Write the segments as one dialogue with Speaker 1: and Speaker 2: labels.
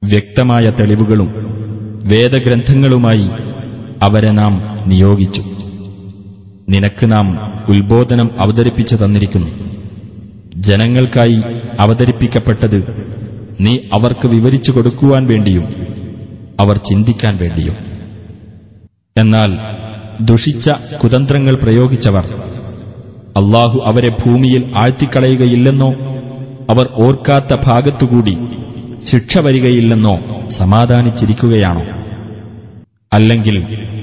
Speaker 1: വ്യക്തമായ തെളിവുകളും വേദഗ്രന്ഥങ്ങളുമായി അവരെ നാം നിയോഗിച്ചു നിനക്ക് നാം ഉത്ബോധനം അവതരിപ്പിച്ചു തന്നിരിക്കുന്നു ജനങ്ങൾക്കായി അവതരിപ്പിക്കപ്പെട്ടത് നീ അവർക്ക് വിവരിച്ചു കൊടുക്കുവാൻ വേണ്ടിയും അവർ ചിന്തിക്കാൻ വേണ്ടിയും എന്നാൽ ദുഷിച്ച കുതന്ത്രങ്ങൾ പ്രയോഗിച്ചവർ അള്ളാഹു അവരെ ഭൂമിയിൽ ആഴ്ത്തിക്കളയുകയില്ലെന്നോ അവർ ഓർക്കാത്ത ഭാഗത്തുകൂടി ശിക്ഷ വരികയില്ലെന്നോ സമാധാനിച്ചിരിക്കുകയാണോ അല്ലെങ്കിൽ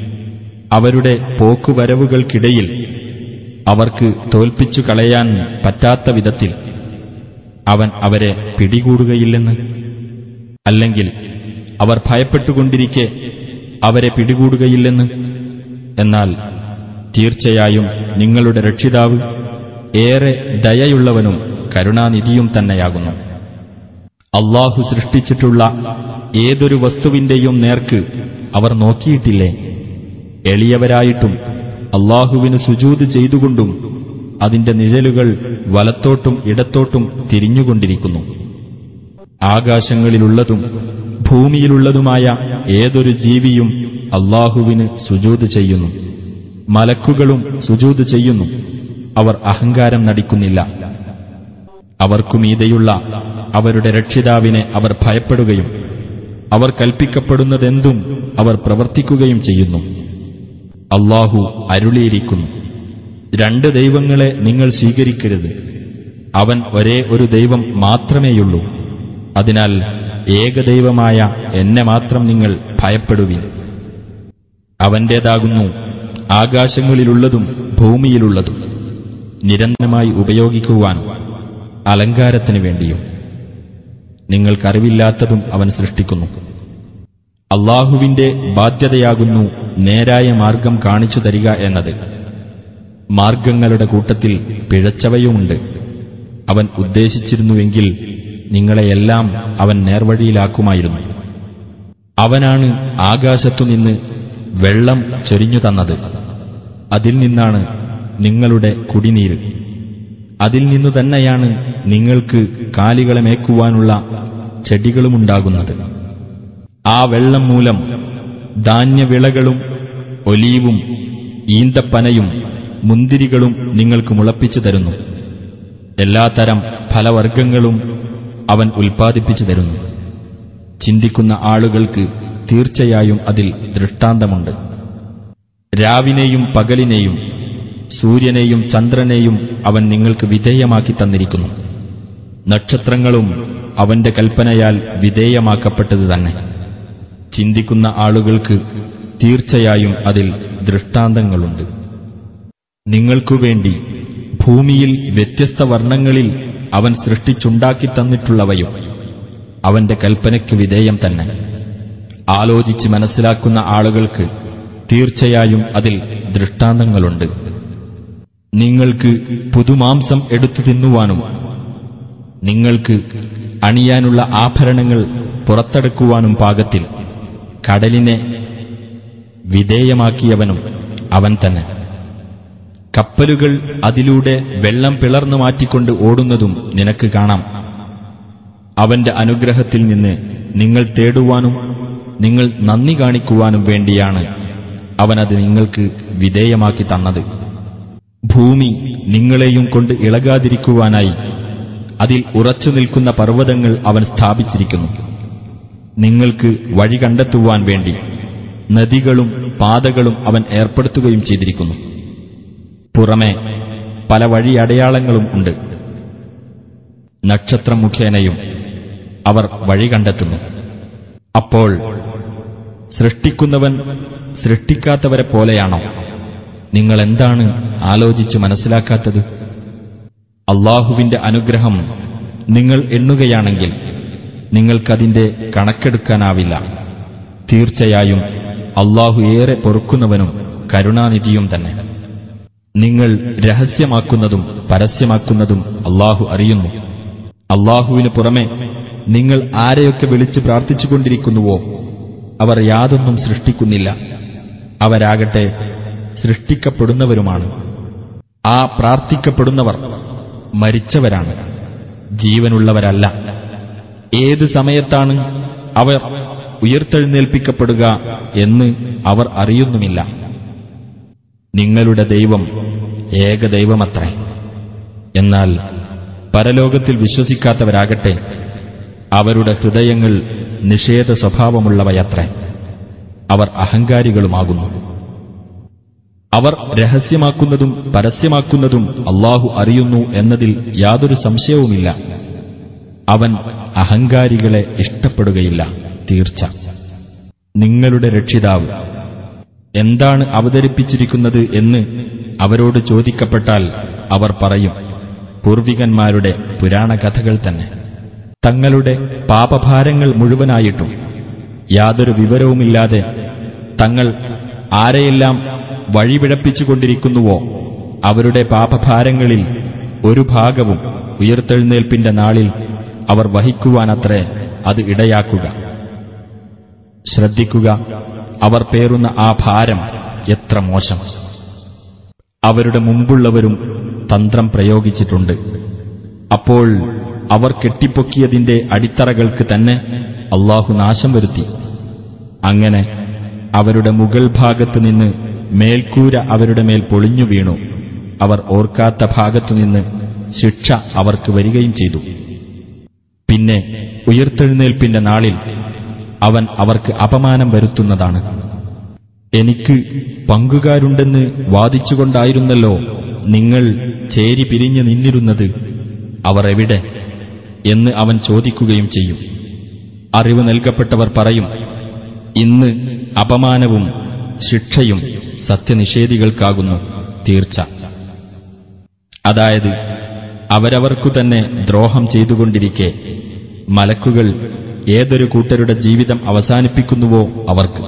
Speaker 1: അവരുടെ പോക്കുവരവുകൾക്കിടയിൽ അവർക്ക് തോൽപ്പിച്ചു കളയാൻ പറ്റാത്ത വിധത്തിൽ അവൻ അവരെ പിടികൂടുകയില്ലെന്ന് അല്ലെങ്കിൽ അവർ ഭയപ്പെട്ടുകൊണ്ടിരിക്കെ അവരെ പിടികൂടുകയില്ലെന്ന് എന്നാൽ തീർച്ചയായും നിങ്ങളുടെ രക്ഷിതാവ് ഏറെ ദയയുള്ളവനും കരുണാനിധിയും തന്നെയാകുന്നു അള്ളാഹു സൃഷ്ടിച്ചിട്ടുള്ള ഏതൊരു വസ്തുവിന്റെയും നേർക്ക് അവർ നോക്കിയിട്ടില്ലേ എളിയവരായിട്ടും അള്ളാഹുവിന് സുജൂത് ചെയ്തുകൊണ്ടും അതിന്റെ നിഴലുകൾ വലത്തോട്ടും ഇടത്തോട്ടും തിരിഞ്ഞുകൊണ്ടിരിക്കുന്നു ആകാശങ്ങളിലുള്ളതും ഭൂമിയിലുള്ളതുമായ ഏതൊരു ജീവിയും അള്ളാഹുവിന് സുജൂത് ചെയ്യുന്നു മലക്കുകളും സുജൂത് ചെയ്യുന്നു അവർ അഹങ്കാരം നടിക്കുന്നില്ല അവർക്കുമീതെയുള്ള അവരുടെ രക്ഷിതാവിനെ അവർ ഭയപ്പെടുകയും അവർ കൽപ്പിക്കപ്പെടുന്നതെന്തും അവർ പ്രവർത്തിക്കുകയും ചെയ്യുന്നു അള്ളാഹു അരുളിയിരിക്കുന്നു രണ്ട് ദൈവങ്ങളെ നിങ്ങൾ സ്വീകരിക്കരുത് അവൻ ഒരേ ഒരു ദൈവം മാത്രമേയുള്ളൂ അതിനാൽ ഏകദൈവമായ എന്നെ മാത്രം നിങ്ങൾ ഭയപ്പെടുവിൻ അവന്റേതാകുന്നു ആകാശങ്ങളിലുള്ളതും ഭൂമിയിലുള്ളതും നിരന്തരമായി ഉപയോഗിക്കുവാനും അലങ്കാരത്തിനു വേണ്ടിയും നിങ്ങൾക്കറിവില്ലാത്തതും അവൻ സൃഷ്ടിക്കുന്നു അള്ളാഹുവിന്റെ ബാധ്യതയാകുന്നു നേരായ മാർഗം കാണിച്ചു തരിക എന്നത് മാർഗങ്ങളുടെ കൂട്ടത്തിൽ പിഴച്ചവയുമുണ്ട് അവൻ ഉദ്ദേശിച്ചിരുന്നുവെങ്കിൽ നിങ്ങളെയെല്ലാം അവൻ നേർവഴിയിലാക്കുമായിരുന്നു അവനാണ് ആകാശത്തുനിന്ന് വെള്ളം ചൊരിഞ്ഞു തന്നത് അതിൽ നിന്നാണ് നിങ്ങളുടെ കുടിനീര് അതിൽ നിന്നു തന്നെയാണ് നിങ്ങൾക്ക് കാലികളെ മേക്കുവാനുള്ള ചെടികളുമുണ്ടാകുന്നത് ആ വെള്ളം മൂലം ധാന്യവിളകളും ഒലീവും ഈന്തപ്പനയും മുന്തിരികളും നിങ്ങൾക്ക് മുളപ്പിച്ചു തരുന്നു എല്ലാത്തരം ഫലവർഗങ്ങളും അവൻ ഉൽപ്പാദിപ്പിച്ചു തരുന്നു ചിന്തിക്കുന്ന ആളുകൾക്ക് തീർച്ചയായും അതിൽ ദൃഷ്ടാന്തമുണ്ട് രാവിനെയും പകലിനെയും സൂര്യനെയും ചന്ദ്രനെയും അവൻ നിങ്ങൾക്ക് വിധേയമാക്കി തന്നിരിക്കുന്നു നക്ഷത്രങ്ങളും അവന്റെ കൽപ്പനയാൽ വിധേയമാക്കപ്പെട്ടത് തന്നെ ചിന്തിക്കുന്ന ആളുകൾക്ക് തീർച്ചയായും അതിൽ ദൃഷ്ടാന്തങ്ങളുണ്ട് നിങ്ങൾക്കുവേണ്ടി ഭൂമിയിൽ വ്യത്യസ്ത വർണ്ണങ്ങളിൽ അവൻ സൃഷ്ടിച്ചുണ്ടാക്കി തന്നിട്ടുള്ളവയും അവന്റെ കൽപ്പനയ്ക്ക് വിധേയം തന്നെ ആലോചിച്ച് മനസ്സിലാക്കുന്ന ആളുകൾക്ക് തീർച്ചയായും അതിൽ ദൃഷ്ടാന്തങ്ങളുണ്ട് നിങ്ങൾക്ക് പുതുമാംസം എടുത്തു തിന്നുവാനും നിങ്ങൾക്ക് അണിയാനുള്ള ആഭരണങ്ങൾ പുറത്തെടുക്കുവാനും പാകത്തിൽ കടലിനെ വിധേയമാക്കിയവനും അവൻ തന്നെ കപ്പലുകൾ അതിലൂടെ വെള്ളം പിളർന്നു മാറ്റിക്കൊണ്ട് ഓടുന്നതും നിനക്ക് കാണാം അവന്റെ അനുഗ്രഹത്തിൽ നിന്ന് നിങ്ങൾ തേടുവാനും നിങ്ങൾ നന്ദി കാണിക്കുവാനും വേണ്ടിയാണ് അവനത് നിങ്ങൾക്ക് വിധേയമാക്കി തന്നത് ഭൂമി നിങ്ങളെയും കൊണ്ട് ഇളകാതിരിക്കുവാനായി അതിൽ ഉറച്ചു നിൽക്കുന്ന പർവ്വതങ്ങൾ അവൻ സ്ഥാപിച്ചിരിക്കുന്നു നിങ്ങൾക്ക് വഴി കണ്ടെത്തുവാൻ വേണ്ടി നദികളും പാതകളും അവൻ ഏർപ്പെടുത്തുകയും ചെയ്തിരിക്കുന്നു പുറമെ പല വഴി അടയാളങ്ങളും ഉണ്ട് നക്ഷത്രം മുഖേനയും അവർ വഴി കണ്ടെത്തുന്നു അപ്പോൾ സൃഷ്ടിക്കുന്നവൻ സൃഷ്ടിക്കാത്തവരെ പോലെയാണോ നിങ്ങൾ എന്താണ് ആലോചിച്ച് മനസ്സിലാക്കാത്തത് അള്ളാഹുവിന്റെ അനുഗ്രഹം നിങ്ങൾ എണ്ണുകയാണെങ്കിൽ നിങ്ങൾക്കതിന്റെ കണക്കെടുക്കാനാവില്ല തീർച്ചയായും അള്ളാഹു ഏറെ പൊറുക്കുന്നവനും കരുണാനിധിയും തന്നെ നിങ്ങൾ രഹസ്യമാക്കുന്നതും പരസ്യമാക്കുന്നതും അള്ളാഹു അറിയുന്നു അള്ളാഹുവിനു പുറമെ നിങ്ങൾ ആരെയൊക്കെ വിളിച്ച് പ്രാർത്ഥിച്ചുകൊണ്ടിരിക്കുന്നുവോ അവർ യാതൊന്നും സൃഷ്ടിക്കുന്നില്ല അവരാകട്ടെ സൃഷ്ടിക്കപ്പെടുന്നവരുമാണ് ആ പ്രാർത്ഥിക്കപ്പെടുന്നവർ മരിച്ചവരാണ് ജീവനുള്ളവരല്ല ഏത് സമയത്താണ് അവർ ഉയർത്തെഴുന്നേൽപ്പിക്കപ്പെടുക എന്ന് അവർ അറിയുന്നുമില്ല നിങ്ങളുടെ ദൈവം ഏകദൈവമത്രേ എന്നാൽ പരലോകത്തിൽ വിശ്വസിക്കാത്തവരാകട്ടെ അവരുടെ ഹൃദയങ്ങൾ നിഷേധ സ്വഭാവമുള്ളവയത്രേ അവർ അഹങ്കാരികളുമാകുന്നു അവർ രഹസ്യമാക്കുന്നതും പരസ്യമാക്കുന്നതും അള്ളാഹു അറിയുന്നു എന്നതിൽ യാതൊരു സംശയവുമില്ല അവൻ അഹങ്കാരികളെ ഇഷ്ടപ്പെടുകയില്ല തീർച്ച നിങ്ങളുടെ രക്ഷിതാവ് എന്താണ് അവതരിപ്പിച്ചിരിക്കുന്നത് എന്ന് അവരോട് ചോദിക്കപ്പെട്ടാൽ അവർ പറയും പൂർവികന്മാരുടെ പുരാണകഥകൾ തന്നെ തങ്ങളുടെ പാപഭാരങ്ങൾ മുഴുവനായിട്ടും യാതൊരു വിവരവുമില്ലാതെ തങ്ങൾ ആരെയെല്ലാം വഴിപിഴപ്പിച്ചുകൊണ്ടിരിക്കുന്നുവോ അവരുടെ പാപഭാരങ്ങളിൽ ഒരു ഭാഗവും ഉയർത്തെഴുന്നേൽപ്പിന്റെ നാളിൽ അവർ വഹിക്കുവാനത്രേ അത് ഇടയാക്കുക ശ്രദ്ധിക്കുക അവർ പേറുന്ന ആ ഭാരം എത്ര മോശം അവരുടെ മുമ്പുള്ളവരും തന്ത്രം പ്രയോഗിച്ചിട്ടുണ്ട് അപ്പോൾ അവർ കെട്ടിപ്പൊക്കിയതിന്റെ അടിത്തറകൾക്ക് തന്നെ അള്ളാഹു നാശം വരുത്തി അങ്ങനെ അവരുടെ മുകൾ ഭാഗത്തു നിന്ന് മേൽക്കൂര അവരുടെ മേൽ പൊളിഞ്ഞു വീണു അവർ ഓർക്കാത്ത ഭാഗത്തുനിന്ന് ശിക്ഷ അവർക്ക് വരികയും ചെയ്തു പിന്നെ ഉയർത്തെഴുന്നേൽപ്പിന്റെ നാളിൽ അവൻ അവർക്ക് അപമാനം വരുത്തുന്നതാണ് എനിക്ക് പങ്കുകാരുണ്ടെന്ന് വാദിച്ചുകൊണ്ടായിരുന്നല്ലോ നിങ്ങൾ ചേരി പിരിഞ്ഞു നിന്നിരുന്നത് അവർ എവിടെ എന്ന് അവൻ ചോദിക്കുകയും ചെയ്യും അറിവ് നൽകപ്പെട്ടവർ പറയും ഇന്ന് അപമാനവും ശിക്ഷയും സത്യനിഷേധികൾക്കാകുന്നു തീർച്ച അതായത് അവരവർക്കു തന്നെ ദ്രോഹം ചെയ്തുകൊണ്ടിരിക്കെ മലക്കുകൾ ഏതൊരു കൂട്ടരുടെ ജീവിതം അവസാനിപ്പിക്കുന്നുവോ അവർക്ക്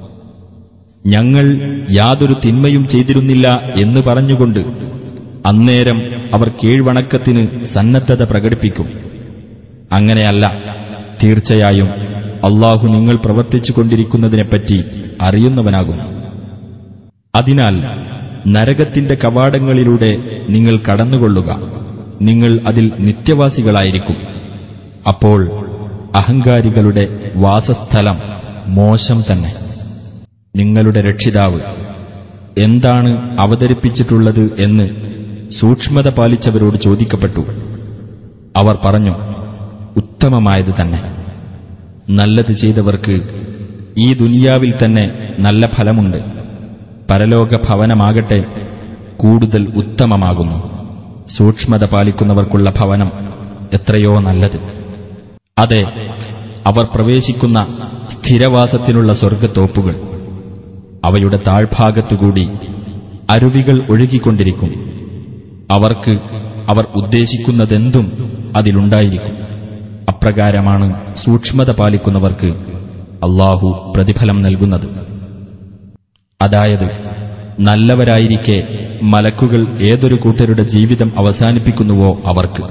Speaker 1: ഞങ്ങൾ യാതൊരു തിന്മയും ചെയ്തിരുന്നില്ല എന്ന് പറഞ്ഞുകൊണ്ട് അന്നേരം അവർ കീഴ്വണക്കത്തിന് സന്നദ്ധത പ്രകടിപ്പിക്കും അങ്ങനെയല്ല തീർച്ചയായും അള്ളാഹു നിങ്ങൾ പ്രവർത്തിച്ചുകൊണ്ടിരിക്കുന്നതിനെപ്പറ്റി അറിയുന്നവനാകുന്നു അതിനാൽ നരകത്തിന്റെ കവാടങ്ങളിലൂടെ നിങ്ങൾ കടന്നുകൊള്ളുക നിങ്ങൾ അതിൽ നിത്യവാസികളായിരിക്കും അപ്പോൾ അഹങ്കാരികളുടെ വാസസ്ഥലം മോശം തന്നെ നിങ്ങളുടെ രക്ഷിതാവ് എന്താണ് അവതരിപ്പിച്ചിട്ടുള്ളത് എന്ന് സൂക്ഷ്മത പാലിച്ചവരോട് ചോദിക്കപ്പെട്ടു അവർ പറഞ്ഞു ഉത്തമമായത് തന്നെ നല്ലത് ചെയ്തവർക്ക് ഈ ദുനിയാവിൽ തന്നെ നല്ല ഫലമുണ്ട് പരലോക ഭവനമാകട്ടെ കൂടുതൽ ഉത്തമമാകുന്നു സൂക്ഷ്മത പാലിക്കുന്നവർക്കുള്ള ഭവനം എത്രയോ നല്ലത് അതെ അവർ പ്രവേശിക്കുന്ന സ്ഥിരവാസത്തിനുള്ള സ്വർഗത്തോപ്പുകൾ അവയുടെ താഴ്ഭാഗത്തുകൂടി അരുവികൾ ഒഴുകിക്കൊണ്ടിരിക്കും അവർക്ക് അവർ ഉദ്ദേശിക്കുന്നതെന്തും അതിലുണ്ടായിരിക്കും അപ്രകാരമാണ് സൂക്ഷ്മത പാലിക്കുന്നവർക്ക് അള്ളാഹു പ്രതിഫലം നൽകുന്നത് അതായത് നല്ലവരായിരിക്കെ മലക്കുകൾ ഏതൊരു കൂട്ടരുടെ ജീവിതം അവസാനിപ്പിക്കുന്നുവോ അവർക്ക്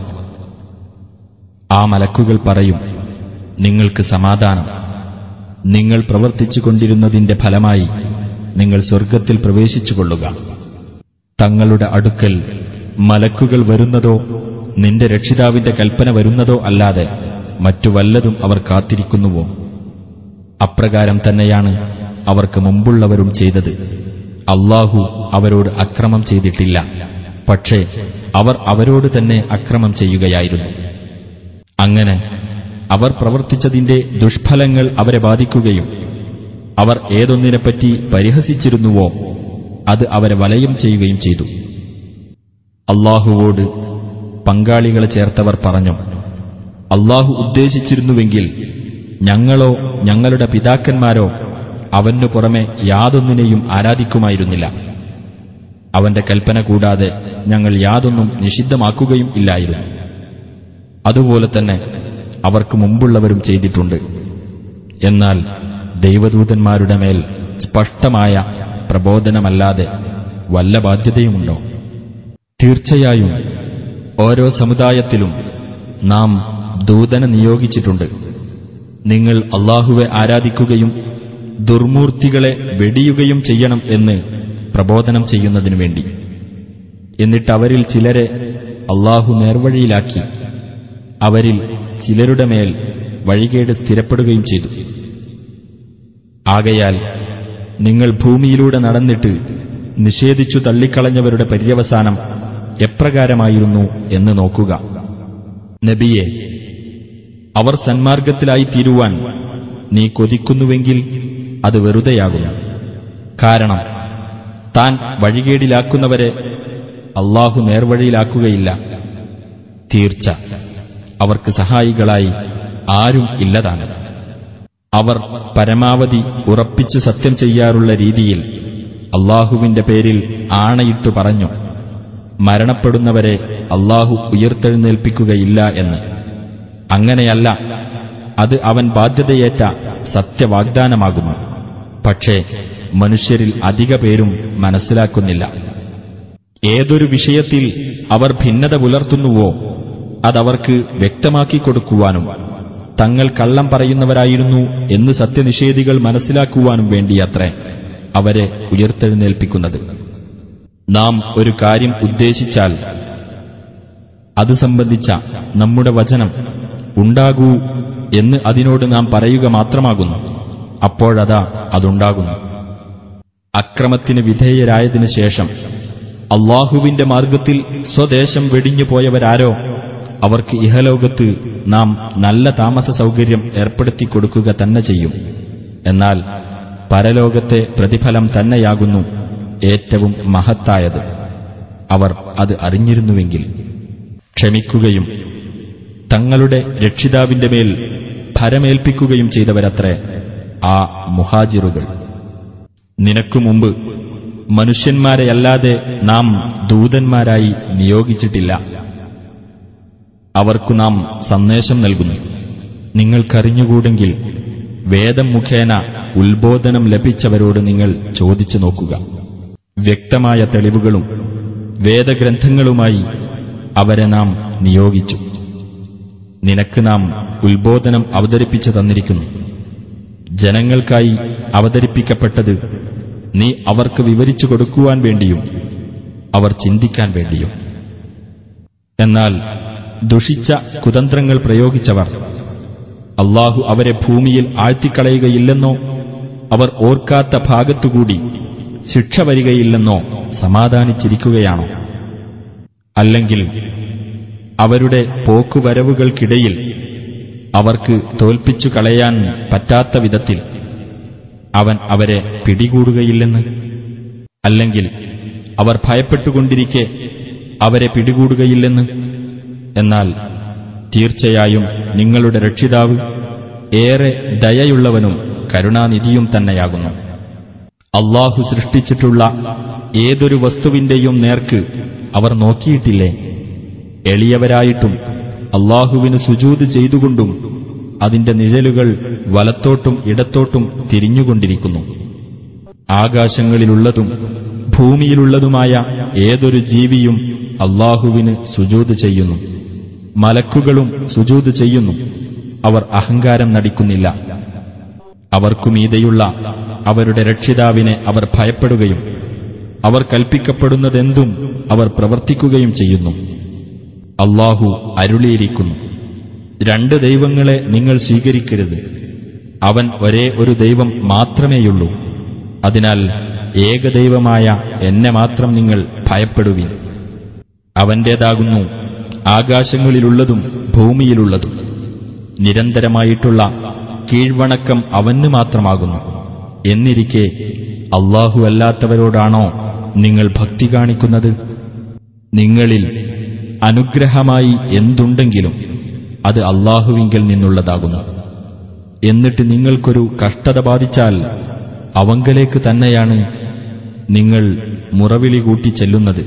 Speaker 1: ആ മലക്കുകൾ പറയും നിങ്ങൾക്ക് സമാധാനം നിങ്ങൾ പ്രവർത്തിച്ചുകൊണ്ടിരുന്നതിന്റെ ഫലമായി നിങ്ങൾ സ്വർഗത്തിൽ പ്രവേശിച്ചുകൊള്ളുക തങ്ങളുടെ അടുക്കൽ മലക്കുകൾ വരുന്നതോ നിന്റെ രക്ഷിതാവിന്റെ കൽപ്പന വരുന്നതോ അല്ലാതെ മറ്റു വല്ലതും അവർ കാത്തിരിക്കുന്നുവോ അപ്രകാരം തന്നെയാണ് അവർക്ക് മുമ്പുള്ളവരും ചെയ്തത് അള്ളാഹു അവരോട് അക്രമം ചെയ്തിട്ടില്ല പക്ഷേ അവർ അവരോട് തന്നെ അക്രമം ചെയ്യുകയായിരുന്നു അങ്ങനെ അവർ പ്രവർത്തിച്ചതിന്റെ ദുഷ്ഫലങ്ങൾ അവരെ ബാധിക്കുകയും അവർ ഏതൊന്നിനെപ്പറ്റി പരിഹസിച്ചിരുന്നുവോ അത് അവരെ വലയം ചെയ്യുകയും ചെയ്തു അള്ളാഹുവോട് പങ്കാളികളെ ചേർത്തവർ പറഞ്ഞു അള്ളാഹു ഉദ്ദേശിച്ചിരുന്നുവെങ്കിൽ ഞങ്ങളോ ഞങ്ങളുടെ പിതാക്കന്മാരോ അവനു പുറമെ യാതൊന്നിനെയും ആരാധിക്കുമായിരുന്നില്ല അവന്റെ കൽപ്പന കൂടാതെ ഞങ്ങൾ യാതൊന്നും നിഷിദ്ധമാക്കുകയും ഇല്ലായിരുന്നു അതുപോലെ തന്നെ അവർക്ക് മുമ്പുള്ളവരും ചെയ്തിട്ടുണ്ട് എന്നാൽ ദൈവദൂതന്മാരുടെ മേൽ സ്പഷ്ടമായ പ്രബോധനമല്ലാതെ വല്ല ബാധ്യതയുമുണ്ടോ തീർച്ചയായും ഓരോ സമുദായത്തിലും നാം ദൂതനെ നിയോഗിച്ചിട്ടുണ്ട് നിങ്ങൾ അള്ളാഹുവെ ആരാധിക്കുകയും ദുർമൂർത്തികളെ വെടിയുകയും ചെയ്യണം എന്ന് പ്രബോധനം ചെയ്യുന്നതിനു വേണ്ടി എന്നിട്ട് അവരിൽ ചിലരെ അള്ളാഹു നേർവഴിയിലാക്കി അവരിൽ ചിലരുടെ മേൽ വഴികേട് സ്ഥിരപ്പെടുകയും ചെയ്തു ആകയാൽ നിങ്ങൾ ഭൂമിയിലൂടെ നടന്നിട്ട് നിഷേധിച്ചു തള്ളിക്കളഞ്ഞവരുടെ പര്യവസാനം എപ്രകാരമായിരുന്നു എന്ന് നോക്കുക നബിയെ അവർ സന്മാർഗത്തിലായി തീരുവാൻ നീ കൊതിക്കുന്നുവെങ്കിൽ അത് വെറുതെയാകുന്നു കാരണം താൻ വഴികേടിലാക്കുന്നവരെ അള്ളാഹു നേർവഴിയിലാക്കുകയില്ല തീർച്ച അവർക്ക് സഹായികളായി ആരും ഇല്ലതാണ് അവർ പരമാവധി ഉറപ്പിച്ച് സത്യം ചെയ്യാറുള്ള രീതിയിൽ അള്ളാഹുവിന്റെ പേരിൽ ആണയിട്ടു പറഞ്ഞു മരണപ്പെടുന്നവരെ അള്ളാഹു ഉയർത്തെഴുന്നേൽപ്പിക്കുകയില്ല എന്ന് അങ്ങനെയല്ല അത് അവൻ ബാധ്യതയേറ്റ സത്യവാഗ്ദാനമാകുന്നു പക്ഷേ മനുഷ്യരിൽ അധിക പേരും മനസ്സിലാക്കുന്നില്ല ഏതൊരു വിഷയത്തിൽ അവർ ഭിന്നത പുലർത്തുന്നുവോ അതവർക്ക് വ്യക്തമാക്കി കൊടുക്കുവാനും തങ്ങൾ കള്ളം പറയുന്നവരായിരുന്നു എന്ന് സത്യനിഷേധികൾ മനസ്സിലാക്കുവാനും വേണ്ടിയത്രേ അവരെ ഉയർത്തെഴുന്നേൽപ്പിക്കുന്നത് നാം ഒരു കാര്യം ഉദ്ദേശിച്ചാൽ അത് സംബന്ധിച്ച നമ്മുടെ വചനം ഉണ്ടാകൂ എന്ന് അതിനോട് നാം പറയുക മാത്രമാകുന്നു അപ്പോഴതാ അതുണ്ടാകുന്നു അക്രമത്തിന് വിധേയരായതിനു ശേഷം അള്ളാഹുവിന്റെ മാർഗത്തിൽ സ്വദേശം വെടിഞ്ഞു പോയവരാരോ അവർക്ക് ഇഹലോകത്ത് നാം നല്ല താമസ സൗകര്യം ഏർപ്പെടുത്തി കൊടുക്കുക തന്നെ ചെയ്യും എന്നാൽ പരലോകത്തെ പ്രതിഫലം തന്നെയാകുന്നു ഏറ്റവും മഹത്തായത് അവർ അത് അറിഞ്ഞിരുന്നുവെങ്കിൽ ക്ഷമിക്കുകയും തങ്ങളുടെ രക്ഷിതാവിന്റെ മേൽ ഭരമേൽപ്പിക്കുകയും ചെയ്തവരത്രേ ആ മുഹാജിറുകൾ നിനക്കു മുമ്പ് മനുഷ്യന്മാരെയല്ലാതെ നാം ദൂതന്മാരായി നിയോഗിച്ചിട്ടില്ല അവർക്കു നാം സന്ദേശം നൽകുന്നു നിങ്ങൾക്കറിഞ്ഞുകൂടെങ്കിൽ വേദം മുഖേന ഉത്ബോധനം ലഭിച്ചവരോട് നിങ്ങൾ ചോദിച്ചു നോക്കുക വ്യക്തമായ തെളിവുകളും വേദഗ്രന്ഥങ്ങളുമായി അവരെ നാം നിയോഗിച്ചു നിനക്ക് നാം ഉത്ബോധനം അവതരിപ്പിച്ചു തന്നിരിക്കുന്നു ജനങ്ങൾക്കായി അവതരിപ്പിക്കപ്പെട്ടത് നീ അവർക്ക് വിവരിച്ചു കൊടുക്കുവാൻ വേണ്ടിയും അവർ ചിന്തിക്കാൻ വേണ്ടിയും എന്നാൽ ദുഷിച്ച കുതന്ത്രങ്ങൾ പ്രയോഗിച്ചവർ അള്ളാഹു അവരെ ഭൂമിയിൽ ആഴ്ത്തിക്കളയുകയില്ലെന്നോ അവർ ഓർക്കാത്ത ഭാഗത്തുകൂടി ശിക്ഷ വരികയില്ലെന്നോ സമാധാനിച്ചിരിക്കുകയാണോ അല്ലെങ്കിൽ അവരുടെ പോക്കുവരവുകൾക്കിടയിൽ അവർക്ക് തോൽപ്പിച്ചു കളയാൻ പറ്റാത്ത വിധത്തിൽ അവൻ അവരെ പിടികൂടുകയില്ലെന്ന് അല്ലെങ്കിൽ അവർ ഭയപ്പെട്ടുകൊണ്ടിരിക്കെ അവരെ പിടികൂടുകയില്ലെന്ന് എന്നാൽ തീർച്ചയായും നിങ്ങളുടെ രക്ഷിതാവ് ഏറെ ദയയുള്ളവനും കരുണാനിധിയും തന്നെയാകുന്നു അള്ളാഹു സൃഷ്ടിച്ചിട്ടുള്ള ഏതൊരു വസ്തുവിന്റെയും നേർക്ക് അവർ നോക്കിയിട്ടില്ലേ എളിയവരായിട്ടും അള്ളാഹുവിന് സുജൂത് ചെയ്തുകൊണ്ടും അതിന്റെ നിഴലുകൾ വലത്തോട്ടും ഇടത്തോട്ടും തിരിഞ്ഞുകൊണ്ടിരിക്കുന്നു ആകാശങ്ങളിലുള്ളതും ഭൂമിയിലുള്ളതുമായ ഏതൊരു ജീവിയും അള്ളാഹുവിന് സുജൂത് ചെയ്യുന്നു മലക്കുകളും സുജൂത് ചെയ്യുന്നു അവർ അഹങ്കാരം നടിക്കുന്നില്ല അവർക്കുമീതെയുള്ള അവരുടെ രക്ഷിതാവിനെ അവർ ഭയപ്പെടുകയും അവർ കൽപ്പിക്കപ്പെടുന്നതെന്തും അവർ പ്രവർത്തിക്കുകയും ചെയ്യുന്നു അള്ളാഹു അരുളിയിരിക്കുന്നു രണ്ട് ദൈവങ്ങളെ നിങ്ങൾ സ്വീകരിക്കരുത് അവൻ ഒരേ ഒരു ദൈവം മാത്രമേയുള്ളൂ അതിനാൽ ഏകദൈവമായ എന്നെ മാത്രം നിങ്ങൾ ഭയപ്പെടുവിൻ അവന്റേതാകുന്നു ആകാശങ്ങളിലുള്ളതും ഭൂമിയിലുള്ളതും നിരന്തരമായിട്ടുള്ള കീഴ്വണക്കം അവന് മാത്രമാകുന്നു എന്നിരിക്കെ അള്ളാഹു അല്ലാത്തവരോടാണോ നിങ്ങൾ ഭക്തി കാണിക്കുന്നത് നിങ്ങളിൽ അനുഗ്രഹമായി എന്തുണ്ടെങ്കിലും അത് അള്ളാഹുവിങ്കിൽ നിന്നുള്ളതാകുന്നു എന്നിട്ട് നിങ്ങൾക്കൊരു കഷ്ടത ബാധിച്ചാൽ അവങ്കലേക്ക് തന്നെയാണ് നിങ്ങൾ മുറവിളി കൂട്ടി ചെല്ലുന്നത്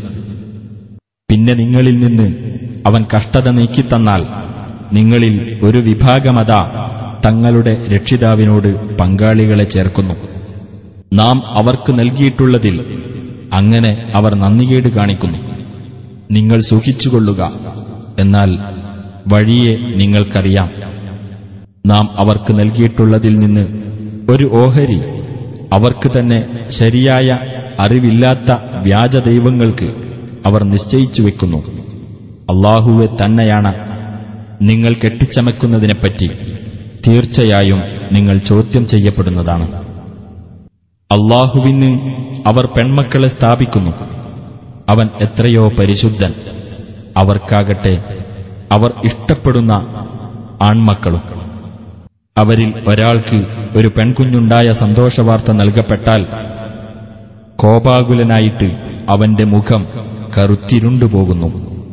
Speaker 1: പിന്നെ നിങ്ങളിൽ നിന്ന് അവൻ കഷ്ടത നീക്കിത്തന്നാൽ നിങ്ങളിൽ ഒരു വിഭാഗമതാ തങ്ങളുടെ രക്ഷിതാവിനോട് പങ്കാളികളെ ചേർക്കുന്നു നാം അവർക്ക് നൽകിയിട്ടുള്ളതിൽ അങ്ങനെ അവർ നന്ദികേട് കാണിക്കുന്നു നിങ്ങൾ സൂക്ഷിച്ചുകൊള്ളുക എന്നാൽ വഴിയെ നിങ്ങൾക്കറിയാം നാം അവർക്ക് നൽകിയിട്ടുള്ളതിൽ നിന്ന് ഒരു ഓഹരി അവർക്ക് തന്നെ ശരിയായ അറിവില്ലാത്ത വ്യാജദൈവങ്ങൾക്ക് അവർ നിശ്ചയിച്ചു വെക്കുന്നു അള്ളാഹുവെ തന്നെയാണ് നിങ്ങൾ കെട്ടിച്ചമക്കുന്നതിനെപ്പറ്റി തീർച്ചയായും നിങ്ങൾ ചോദ്യം ചെയ്യപ്പെടുന്നതാണ് അള്ളാഹുവിന് അവർ പെൺമക്കളെ സ്ഥാപിക്കുന്നു അവൻ എത്രയോ പരിശുദ്ധൻ അവർക്കാകട്ടെ അവർ ഇഷ്ടപ്പെടുന്ന ആൺമക്കളും അവരിൽ ഒരാൾക്ക് ഒരു പെൺകുഞ്ഞുണ്ടായ സന്തോഷവാർത്ത നൽകപ്പെട്ടാൽ കോപാകുലനായിട്ട് അവന്റെ മുഖം കറുത്തിരുണ്ടുപോകുന്നു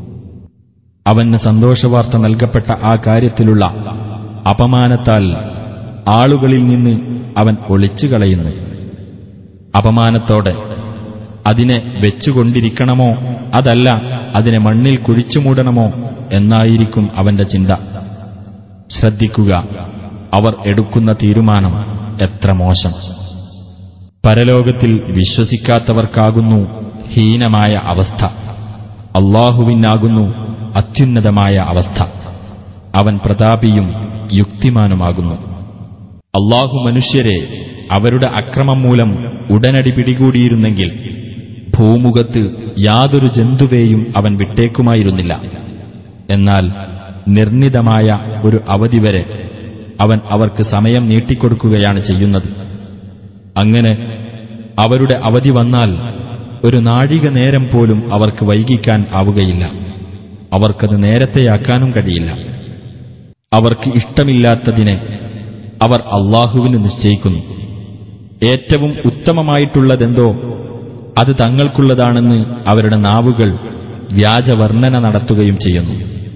Speaker 1: അവന് സന്തോഷവാർത്ത നൽകപ്പെട്ട ആ കാര്യത്തിലുള്ള അപമാനത്താൽ ആളുകളിൽ നിന്ന് അവൻ ഒളിച്ചു കളയുന്നു അപമാനത്തോടെ അതിനെ വെച്ചുകൊണ്ടിരിക്കണമോ അതല്ല അതിനെ മണ്ണിൽ കുഴിച്ചുമൂടണമോ എന്നായിരിക്കും അവന്റെ ചിന്ത ശ്രദ്ധിക്കുക അവർ എടുക്കുന്ന തീരുമാനം എത്ര മോശം പരലോകത്തിൽ വിശ്വസിക്കാത്തവർക്കാകുന്നു ഹീനമായ അവസ്ഥ അള്ളാഹുവിനാകുന്നു അത്യുന്നതമായ അവസ്ഥ അവൻ പ്രതാപിയും യുക്തിമാനുമാകുന്നു അള്ളാഹു മനുഷ്യരെ അവരുടെ അക്രമം മൂലം ഉടനടി പിടികൂടിയിരുന്നെങ്കിൽ ഭൂമുഖത്ത് യാതൊരു ജന്തുവേയും അവൻ വിട്ടേക്കുമായിരുന്നില്ല എന്നാൽ നിർണിതമായ ഒരു അവധി വരെ അവൻ അവർക്ക് സമയം നീട്ടിക്കൊടുക്കുകയാണ് ചെയ്യുന്നത് അങ്ങനെ അവരുടെ അവധി വന്നാൽ ഒരു നാഴിക നേരം പോലും അവർക്ക് വൈകിക്കാൻ ആവുകയില്ല അവർക്കത് നേരത്തെയാക്കാനും കഴിയില്ല അവർക്ക് ഇഷ്ടമില്ലാത്തതിനെ അവർ അള്ളാഹുവിന് നിശ്ചയിക്കുന്നു ഏറ്റവും ഉത്തമമായിട്ടുള്ളതെന്തോ അത് തങ്ങൾക്കുള്ളതാണെന്ന് അവരുടെ നാവുകൾ വ്യാജവർണ്ണന നടത്തുകയും ചെയ്യുന്നു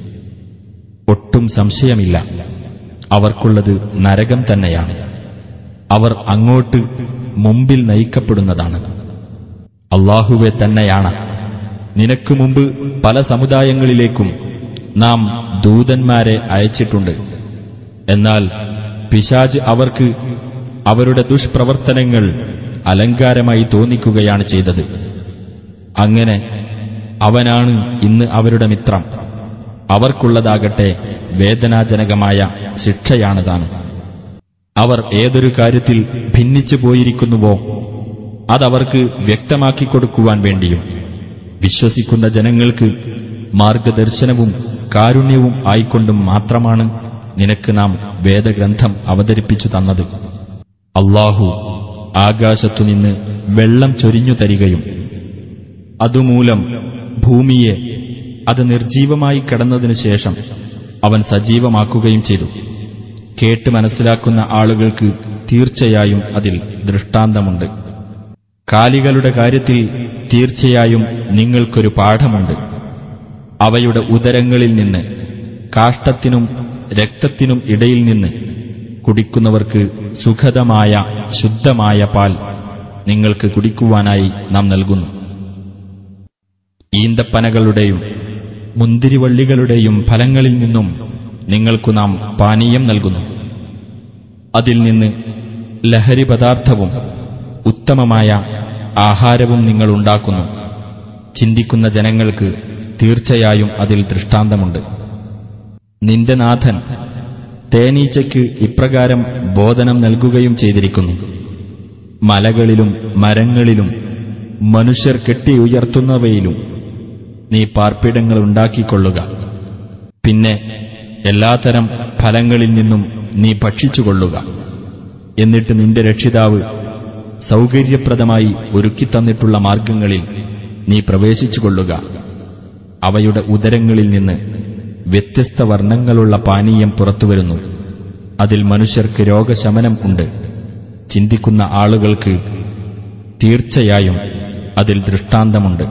Speaker 1: ഒട്ടും സംശയമില്ല അവർക്കുള്ളത് നരകം തന്നെയാണ് അവർ അങ്ങോട്ട് മുമ്പിൽ നയിക്കപ്പെടുന്നതാണ് അള്ളാഹുവെ തന്നെയാണ് നിനക്ക് മുമ്പ് പല സമുദായങ്ങളിലേക്കും നാം ദൂതന്മാരെ അയച്ചിട്ടുണ്ട് എന്നാൽ പിശാജ് അവർക്ക് അവരുടെ ദുഷ്പ്രവർത്തനങ്ങൾ അലങ്കാരമായി തോന്നിക്കുകയാണ് ചെയ്തത് അങ്ങനെ അവനാണ് ഇന്ന് അവരുടെ മിത്രം അവർക്കുള്ളതാകട്ടെ വേദനാജനകമായ ശിക്ഷയാണ് താനും അവർ ഏതൊരു കാര്യത്തിൽ ഭിന്നിച്ചു പോയിരിക്കുന്നുവോ അതവർക്ക് വ്യക്തമാക്കി കൊടുക്കുവാൻ വേണ്ടിയും വിശ്വസിക്കുന്ന ജനങ്ങൾക്ക് മാർഗദർശനവും കാരുണ്യവും ആയിക്കൊണ്ടും മാത്രമാണ് നിനക്ക് നാം വേദഗ്രന്ഥം അവതരിപ്പിച്ചു തന്നത് അള്ളാഹു ആകാശത്തുനിന്ന് വെള്ളം ചൊരിഞ്ഞു തരികയും അതുമൂലം ഭൂമിയെ അത് നിർജീവമായി കിടന്നതിനു ശേഷം അവൻ സജീവമാക്കുകയും ചെയ്തു കേട്ട് മനസ്സിലാക്കുന്ന ആളുകൾക്ക് തീർച്ചയായും അതിൽ ദൃഷ്ടാന്തമുണ്ട് കാലികളുടെ കാര്യത്തിൽ തീർച്ചയായും നിങ്ങൾക്കൊരു പാഠമുണ്ട് അവയുടെ ഉദരങ്ങളിൽ നിന്ന് കാഷ്ടത്തിനും രക്തത്തിനും ഇടയിൽ നിന്ന് കുടിക്കുന്നവർക്ക് സുഖതമായ ശുദ്ധമായ പാൽ നിങ്ങൾക്ക് കുടിക്കുവാനായി നാം നൽകുന്നു ഈന്തപ്പനകളുടെയും മുന്തിരിവള്ളികളുടെയും ഫലങ്ങളിൽ നിന്നും നിങ്ങൾക്കു നാം പാനീയം നൽകുന്നു അതിൽ നിന്ന് ലഹരി പദാർത്ഥവും ഉത്തമമായ ആഹാരവും നിങ്ങൾ ഉണ്ടാക്കുന്നു ചിന്തിക്കുന്ന ജനങ്ങൾക്ക് തീർച്ചയായും അതിൽ ദൃഷ്ടാന്തമുണ്ട് നിന്റെ നാഥൻ തേനീച്ചയ്ക്ക് ഇപ്രകാരം ബോധനം നൽകുകയും ചെയ്തിരിക്കുന്നു മലകളിലും മരങ്ങളിലും മനുഷ്യർ കെട്ടിയുയർത്തുന്നവയിലും നീ പാർപ്പിടങ്ങൾ ഉണ്ടാക്കിക്കൊള്ളുക പിന്നെ എല്ലാത്തരം ഫലങ്ങളിൽ നിന്നും നീ ഭക്ഷിച്ചുകൊള്ളുക എന്നിട്ട് നിന്റെ രക്ഷിതാവ് സൗകര്യപ്രദമായി ഒരുക്കിത്തന്നിട്ടുള്ള മാർഗങ്ങളിൽ നീ പ്രവേശിച്ചുകൊള്ളുക അവയുടെ ഉദരങ്ങളിൽ നിന്ന് വ്യത്യസ്ത വർണ്ണങ്ങളുള്ള പാനീയം പുറത്തുവരുന്നു അതിൽ മനുഷ്യർക്ക് രോഗശമനം ഉണ്ട് ചിന്തിക്കുന്ന ആളുകൾക്ക് തീർച്ചയായും അതിൽ ദൃഷ്ടാന്തമുണ്ട്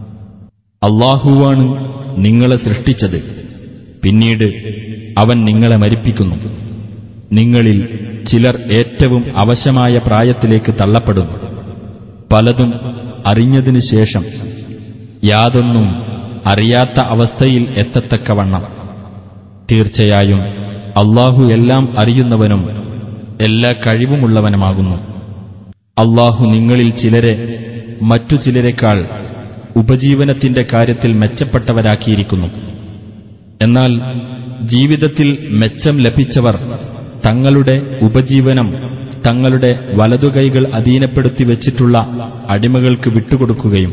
Speaker 1: അള്ളാഹുവാണ് നിങ്ങളെ സൃഷ്ടിച്ചത് പിന്നീട് അവൻ നിങ്ങളെ മരിപ്പിക്കുന്നു നിങ്ങളിൽ ചിലർ ഏറ്റവും അവശമായ പ്രായത്തിലേക്ക് തള്ളപ്പെടുന്നു പലതും അറിഞ്ഞതിനു ശേഷം യാതൊന്നും അറിയാത്ത അവസ്ഥയിൽ എത്തത്തക്കവണ്ണം തീർച്ചയായും അള്ളാഹു എല്ലാം അറിയുന്നവനും എല്ലാ കഴിവുമുള്ളവനുമാകുന്നു അള്ളാഹു നിങ്ങളിൽ ചിലരെ മറ്റു ചിലരെക്കാൾ ഉപജീവനത്തിന്റെ കാര്യത്തിൽ മെച്ചപ്പെട്ടവരാക്കിയിരിക്കുന്നു എന്നാൽ ജീവിതത്തിൽ മെച്ചം ലഭിച്ചവർ തങ്ങളുടെ ഉപജീവനം തങ്ങളുടെ വലതുകൈകൾ അധീനപ്പെടുത്തി വെച്ചിട്ടുള്ള അടിമകൾക്ക് വിട്ടുകൊടുക്കുകയും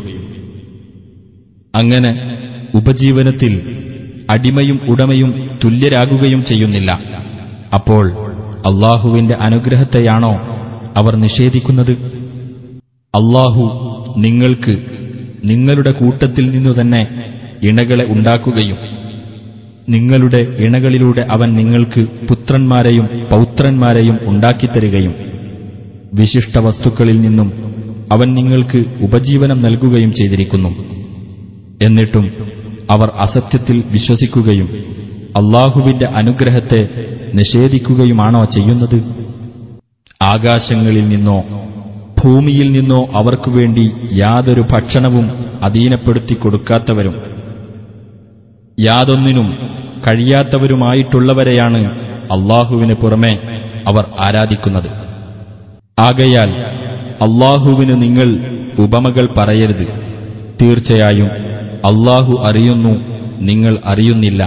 Speaker 1: അങ്ങനെ ഉപജീവനത്തിൽ അടിമയും ഉടമയും തുല്യരാകുകയും ചെയ്യുന്നില്ല അപ്പോൾ അള്ളാഹുവിന്റെ അനുഗ്രഹത്തെയാണോ അവർ നിഷേധിക്കുന്നത് അള്ളാഹു നിങ്ങൾക്ക് നിങ്ങളുടെ കൂട്ടത്തിൽ നിന്നു തന്നെ ഇണകളെ ഉണ്ടാക്കുകയും നിങ്ങളുടെ ഇണകളിലൂടെ അവൻ നിങ്ങൾക്ക് പുത്രന്മാരെയും പൗത്രന്മാരെയും ഉണ്ടാക്കിത്തരികയും വിശിഷ്ട വസ്തുക്കളിൽ നിന്നും അവൻ നിങ്ങൾക്ക് ഉപജീവനം നൽകുകയും ചെയ്തിരിക്കുന്നു എന്നിട്ടും അവർ അസത്യത്തിൽ വിശ്വസിക്കുകയും അള്ളാഹുവിന്റെ അനുഗ്രഹത്തെ നിഷേധിക്കുകയുമാണോ ചെയ്യുന്നത് ആകാശങ്ങളിൽ നിന്നോ ഭൂമിയിൽ നിന്നോ അവർക്കു വേണ്ടി യാതൊരു ഭക്ഷണവും അധീനപ്പെടുത്തി കൊടുക്കാത്തവരും യാതൊന്നിനും കഴിയാത്തവരുമായിട്ടുള്ളവരെയാണ് അള്ളാഹുവിന് പുറമെ അവർ ആരാധിക്കുന്നത് ആകയാൽ അള്ളാഹുവിന് നിങ്ങൾ ഉപമകൾ പറയരുത് തീർച്ചയായും അള്ളാഹു അറിയുന്നു നിങ്ങൾ അറിയുന്നില്ല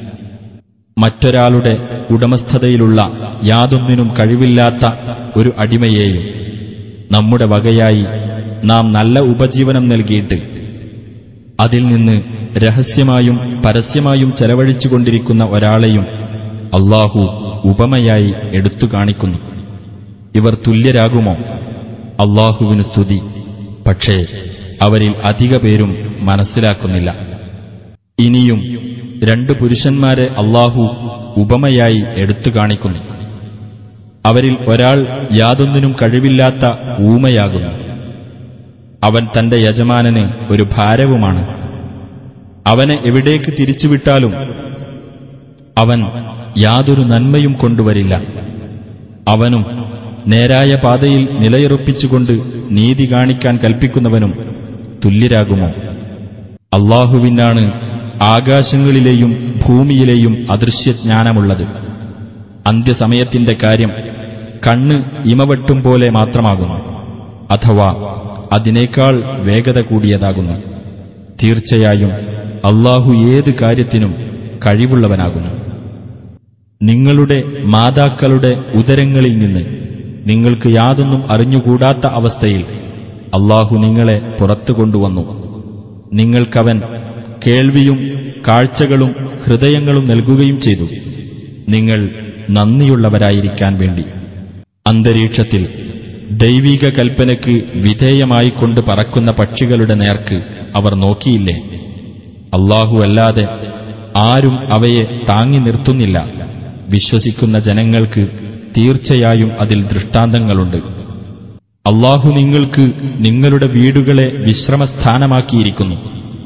Speaker 1: മറ്റൊരാളുടെ ഉടമസ്ഥതയിലുള്ള യാതൊന്നിനും കഴിവില്ലാത്ത ഒരു അടിമയെയും നമ്മുടെ വകയായി നാം നല്ല ഉപജീവനം നൽകിയിട്ട് അതിൽ നിന്ന് രഹസ്യമായും പരസ്യമായും ചെലവഴിച്ചുകൊണ്ടിരിക്കുന്ന ഒരാളെയും അള്ളാഹു ഉപമയായി എടുത്തു കാണിക്കുന്നു ഇവർ തുല്യരാകുമോ അള്ളാഹുവിന് സ്തുതി പക്ഷേ അവരിൽ അധിക പേരും മനസ്സിലാക്കുന്നില്ല ഇനിയും രണ്ട് പുരുഷന്മാരെ അള്ളാഹു ഉപമയായി എടുത്തു കാണിക്കുന്നു അവരിൽ ഒരാൾ യാതൊന്നിനും കഴിവില്ലാത്ത ഊമയാകുന്നു അവൻ തന്റെ യജമാനന് ഒരു ഭാരവുമാണ് അവനെ എവിടേക്ക് തിരിച്ചുവിട്ടാലും അവൻ യാതൊരു നന്മയും കൊണ്ടുവരില്ല അവനും നേരായ പാതയിൽ നിലയുറപ്പിച്ചുകൊണ്ട് നീതി കാണിക്കാൻ കൽപ്പിക്കുന്നവനും തുല്യരാകുമോ അള്ളാഹുവിനാണ് ആകാശങ്ങളിലെയും ഭൂമിയിലെയും അദൃശ്യജ്ഞാനമുള്ളത് അന്ത്യസമയത്തിന്റെ കാര്യം കണ്ണ് ഇമവെട്ടും പോലെ മാത്രമാകുന്നു അഥവാ അതിനേക്കാൾ വേഗത കൂടിയതാകുന്നു തീർച്ചയായും അള്ളാഹു ഏത് കാര്യത്തിനും കഴിവുള്ളവനാകുന്നു നിങ്ങളുടെ മാതാക്കളുടെ ഉദരങ്ങളിൽ നിന്ന് നിങ്ങൾക്ക് യാതൊന്നും അറിഞ്ഞുകൂടാത്ത അവസ്ഥയിൽ അള്ളാഹു നിങ്ങളെ പുറത്തു കൊണ്ടുവന്നു നിങ്ങൾക്കവൻ കേൾവിയും കാഴ്ചകളും ഹൃദയങ്ങളും നൽകുകയും ചെയ്തു നിങ്ങൾ നന്ദിയുള്ളവരായിരിക്കാൻ വേണ്ടി അന്തരീക്ഷത്തിൽ ദൈവിക കൽപ്പനയ്ക്ക് വിധേയമായിക്കൊണ്ട് പറക്കുന്ന പക്ഷികളുടെ നേർക്ക് അവർ നോക്കിയില്ലേ അള്ളാഹു അല്ലാതെ ആരും അവയെ താങ്ങി നിർത്തുന്നില്ല വിശ്വസിക്കുന്ന ജനങ്ങൾക്ക് തീർച്ചയായും അതിൽ ദൃഷ്ടാന്തങ്ങളുണ്ട് അള്ളാഹു നിങ്ങൾക്ക് നിങ്ങളുടെ വീടുകളെ വിശ്രമസ്ഥാനമാക്കിയിരിക്കുന്നു